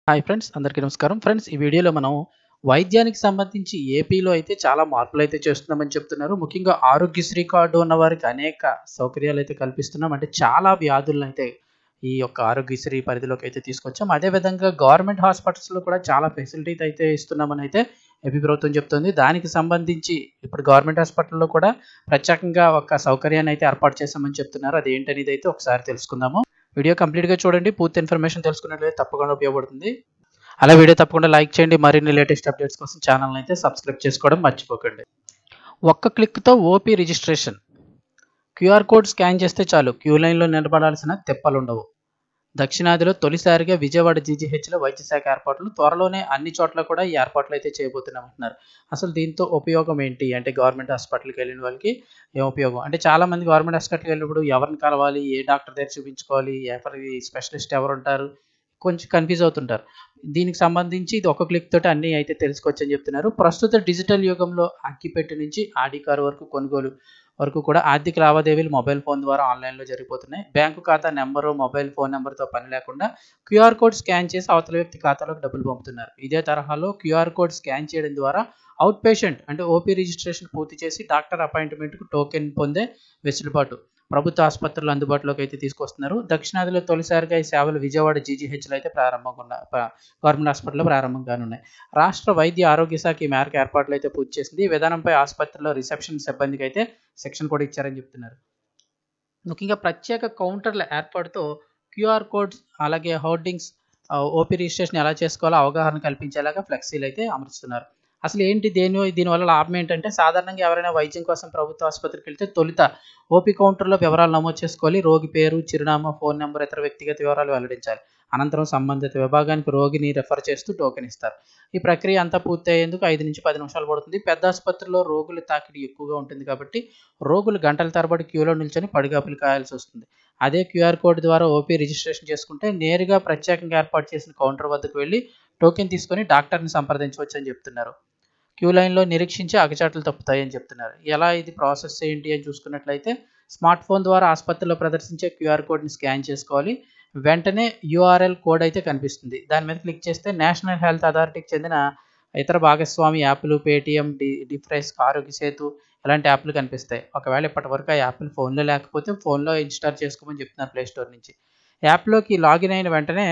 hi friends అందరికీ నమస్కారం friends ఈ వీడియోలో మనం వైద్యానికి సంబంధించి ఏపీలో అయితే చాలా మార్పులు అయితే చేస్తున్నామని చెప్తున్నారు ముఖ్యంగా ఆరోగ్యశ్రీ కార్డు ఉన్న వారికి అనేక సౌకర్యాలు అయితే కల్పిస్తున్నాం అంటే చాలా వ్యాధులను అయితే ఈ యొక్క ఆరోగ్యశ్రీ పరిధిలోకి అయితే తీసుకొచ్చాం అదేవిధంగా గవర్నమెంట్ హాస్పిటల్స్లో కూడా చాలా ఫెసిలిటీ అయితే ఇస్తున్నామని అయితే ఏపీ ప్రభుత్వం చెప్తుంది దానికి సంబంధించి ఇప్పుడు గవర్నమెంట్ హాస్పిటల్లో కూడా ప్రత్యేకంగా ఒక సౌకర్యాన్ని అయితే ఏర్పాటు చేశామని చెప్తున్నారు అది ఏంటనేది అయితే ఒకసారి తెలుసుకుందాము వీడియో కంప్లీట్గా చూడండి పూర్తి ఇన్ఫర్మేషన్ తెలుసుకున్నట్లయితే తప్పకుండా ఉపయోగపడుతుంది అలా వీడియో తప్పకుండా లైక్ చేయండి మరిన్ని లేటెస్ట్ అప్డేట్స్ కోసం ఛానల్ అయితే సబ్స్క్రైబ్ చేసుకోవడం మర్చిపోకండి ఒక్క క్లిక్తో OP registration QR code scan చేస్తే చాలు క్యూ లైన్లో నిలబడాల్సిన తెప్పలు ఉండవు దక్షిణాదిలో తొలిసారిగా విజయవాడ జీజీహెచ్లో వైద్య శాఖ ఏర్పాట్లు త్వరలోనే అన్ని చోట్ల కూడా ఈ ఏర్పాట్లు అయితే చేయబోతున్నామంటున్నారు అసలు దీంతో ఉపయోగం ఏంటి అంటే గవర్నమెంట్ హాస్పిటల్కి వెళ్ళిన వాళ్ళకి ఏం ఉపయోగం అంటే చాలా మంది గవర్నమెంట్ హాస్పిటల్కి వెళ్ళినప్పుడు ఎవరిని కలవాలి ఏ డాక్టర్ దగ్గర చూపించుకోవాలి ఎవరి స్పెషలిస్ట్ ఎవరు ఉంటారు కొంచెం కన్ఫ్యూజ్ అవుతుంటారు దీనికి సంబంధించి ఇది ఒక క్లిక్ తోటి అన్నీ అయితే తెలుసుకోవచ్చు అని చెప్తున్నారు ప్రస్తుత డిజిటల్ యుగంలో అగ్గిపెట్టి నుంచి ఆడి కారు వరకు కొనుగోలు వరకు కూడా ఆర్థిక లావాదేవీలు మొబైల్ ఫోన్ ద్వారా ఆన్లైన్లో జరిగిపోతున్నాయి బ్యాంకు ఖాతా నెంబరు మొబైల్ ఫోన్ నెంబర్తో పని లేకుండా క్యూఆర్ కోడ్ స్కాన్ చేసి అవతల వ్యక్తి ఖాతాలోకి డబ్బులు పంపుతున్నారు ఇదే తరహాలో క్యూఆర్ కోడ్ స్కాన్ చేయడం ద్వారా అవుట్ పేషెంట్ అంటే ఓపీ రిజిస్ట్రేషన్ పూర్తి చేసి డాక్టర్ అపాయింట్మెంట్కు టోకెన్ పొందే వెసులుబాటు ప్రభుత్వ ఆసుపత్రులు అందుబాటులోకి అయితే తీసుకొస్తున్నారు దక్షిణాదిలో తొలిసారిగా ఈ సేవలు విజయవాడ జీజీహెచ్లో అయితే ప్రారంభంగా గవర్నమెంట్ హాస్పిటల్లో ప్రారంభం కానున్నాయి రాష్ట్ర వైద్య ఆరోగ్య శాఖ ఈ మేరకు ఏర్పాట్లు అయితే పూర్తి చేసింది ఈ విధానంపై ఆసుపత్రిలో రిసెప్షన్ సిబ్బందికి అయితే సెక్షన్ కూడా ఇచ్చారని చెప్తున్నారు ముఖ్యంగా ప్రత్యేక కౌంటర్ల ఏర్పాటుతో క్యూఆర్ కోడ్స్ అలాగే హోర్డింగ్స్ ఓపీ రిజిస్ట్రేషన్ ఎలా చేసుకోవాలో అవగాహన కల్పించేలాగా ఫ్లెక్సీలు అయితే అమరుస్తున్నారు అసలు ఏంటి దేని దీనివల్ల లాభం ఏంటంటే సాధారణంగా ఎవరైనా వైద్యం కోసం ప్రభుత్వ ఆసుపత్రికి వెళ్తే తొలుత ఓపీ కౌంటర్లో వివరాలు నమోదు చేసుకోవాలి రోగి పేరు చిరునామా ఫోన్ నెంబర్ ఇతర వ్యక్తిగత వివరాలు వెల్లడించాలి అనంతరం సంబంధిత విభాగానికి రోగిని రెఫర్ చేస్తూ టోకెన్ ఇస్తారు ఈ ప్రక్రియ అంతా పూర్తి అయ్యేందుకు ఐదు నుంచి పది నిమిషాలు పడుతుంది పెద్ద ఆసుపత్రిలో రోగుల తాకిడి ఎక్కువగా ఉంటుంది కాబట్టి రోగులు గంటల తరబడి క్యూలో నిల్చొని పడిగాపులు కాయాల్సి వస్తుంది అదే క్యూఆర్ కోడ్ ద్వారా ఓపీ రిజిస్ట్రేషన్ చేసుకుంటే నేరుగా ప్రత్యేకంగా ఏర్పాటు చేసిన కౌంటర్ వద్దకు వెళ్ళి టోకెన్ తీసుకొని డాక్టర్ని సంప్రదించవచ్చు అని చెప్తున్నారు క్యూ లైన్లో నిరీక్షించి అగచాట్లు తప్పుతాయని చెప్తున్నారు ఎలా ఇది ప్రాసెస్ ఏంటి అని చూసుకున్నట్లయితే స్మార్ట్ ఫోన్ ద్వారా ఆసుపత్రిలో ప్రదర్శించే క్యూఆర్ కోడ్ని స్కాన్ చేసుకోవాలి వెంటనే యూఆర్ఎల్ కోడ్ అయితే కనిపిస్తుంది దాని మీద క్లిక్ చేస్తే నేషనల్ హెల్త్ అథారిటీకి చెందిన ఇతర భాగస్వామి యాప్లు పేటిఎం డి డిఫ్రెస్ ఆరోగ్య సేతు ఇలాంటి యాప్లు కనిపిస్తాయి ఒకవేళ ఇప్పటి వరకు ఆ యాప్లు ఫోన్లో లేకపోతే ఫోన్లో ఇన్స్టాల్ చేసుకోమని చెప్తున్నారు ప్లే స్టోర్ నుంచి యాప్లోకి లాగిన్ అయిన వెంటనే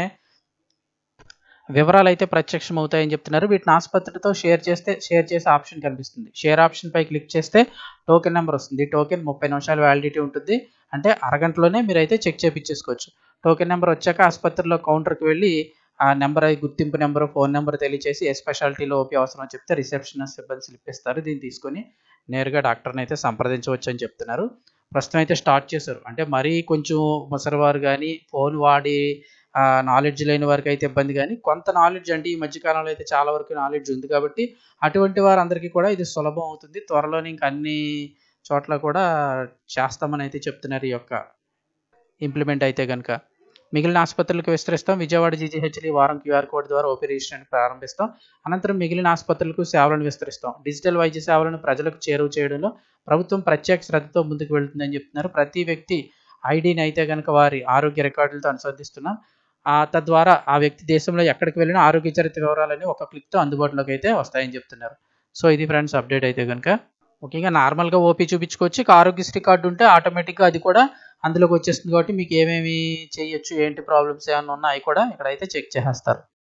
వివరాలు అయితే ప్రత్యక్షం అవుతాయని చెప్తున్నారు వీటిని ఆసుపత్రితో షేర్ చేస్తే షేర్ చేసే ఆప్షన్ కనిపిస్తుంది షేర్ ఆప్షన్ పై క్లిక్ చేస్తే టోకెన్ నెంబర్ వస్తుంది టోకెన్ ముప్పై నిమిషాల వ్యాలిడిటీ ఉంటుంది అంటే అరగంటలోనే మీరు అయితే చెక్ చేయించేసుకోవచ్చు టోకెన్ నెంబర్ వచ్చాక ఆసుపత్రిలో కౌంటర్కి వెళ్ళి ఆ నెంబర్ గుర్తింపు నెంబర్ ఫోన్ నెంబర్ తెలియచేసి ఏ స్పెషాలిటీలో ఓపీ అవసరం అని చెప్తే రిసెప్షన్ సిబ్బంది స్లిప్ ఇస్తారు దీన్ని తీసుకొని నేరుగా డాక్టర్ని అయితే సంప్రదించవచ్చు అని చెప్తున్నారు ప్రస్తుతం అయితే స్టార్ట్ చేశారు అంటే మరీ కొంచెం ముసలివారు కానీ ఫోన్ వాడి నాలెడ్జ్ లేని వారికి అయితే ఇబ్బంది కానీ కొంత నాలెడ్జ్ అంటే ఈ మధ్యకాలంలో అయితే చాలా వరకు నాలెడ్జ్ ఉంది కాబట్టి అటువంటి వారందరికీ కూడా ఇది సులభం అవుతుంది త్వరలోనే ఇంక అన్ని చోట్ల కూడా చేస్తామని అయితే చెప్తున్నారు ఈ యొక్క ఇంప్లిమెంట్ అయితే కనుక మిగిలిన ఆసుపత్రులకు విస్తరిస్తాం విజయవాడ జీజీహెచ్లు ఈ వారం క్యూఆర్ కోడ్ ద్వారా ఓపీ రిజిస్ట్రేషన్ ప్రారంభిస్తాం అనంతరం మిగిలిన ఆసుపత్రులకు సేవలను విస్తరిస్తాం డిజిటల్ వైద్య సేవలను ప్రజలకు చేరువ చేయడంలో ప్రభుత్వం ప్రత్యేక శ్రద్ధతో ముందుకు వెళ్తుందని చెప్తున్నారు ప్రతి వ్యక్తి ఐడిని అయితే కనుక వారి ఆరోగ్య రికార్డులతో అనుసంధిస్తున్నాం తద్వారా ఆ వ్యక్తి దేశంలో ఎక్కడికి వెళ్ళినా ఆరోగ్య చరిత్ర వివరాలని ఒక క్లిక్తో అందుబాటులోకి అయితే వస్తాయని చెప్తున్నారు సో ఇది ఫ్రెండ్స్ అప్డేట్ అయితే కనుక ముఖ్యంగా నార్మల్గా ఓపీ చూపించుకోవచ్చు ఇక ఆరోగ్యశ్రీ కార్డు ఉంటే ఆటోమేటిక్గా అది కూడా అందులోకి వచ్చేస్తుంది కాబట్టి మీకు ఏమేమి చేయొచ్చు ఏంటి ప్రాబ్లమ్స్ ఏమైనా ఉన్నా అవి కూడా ఇక్కడైతే చెక్ చేసేస్తారు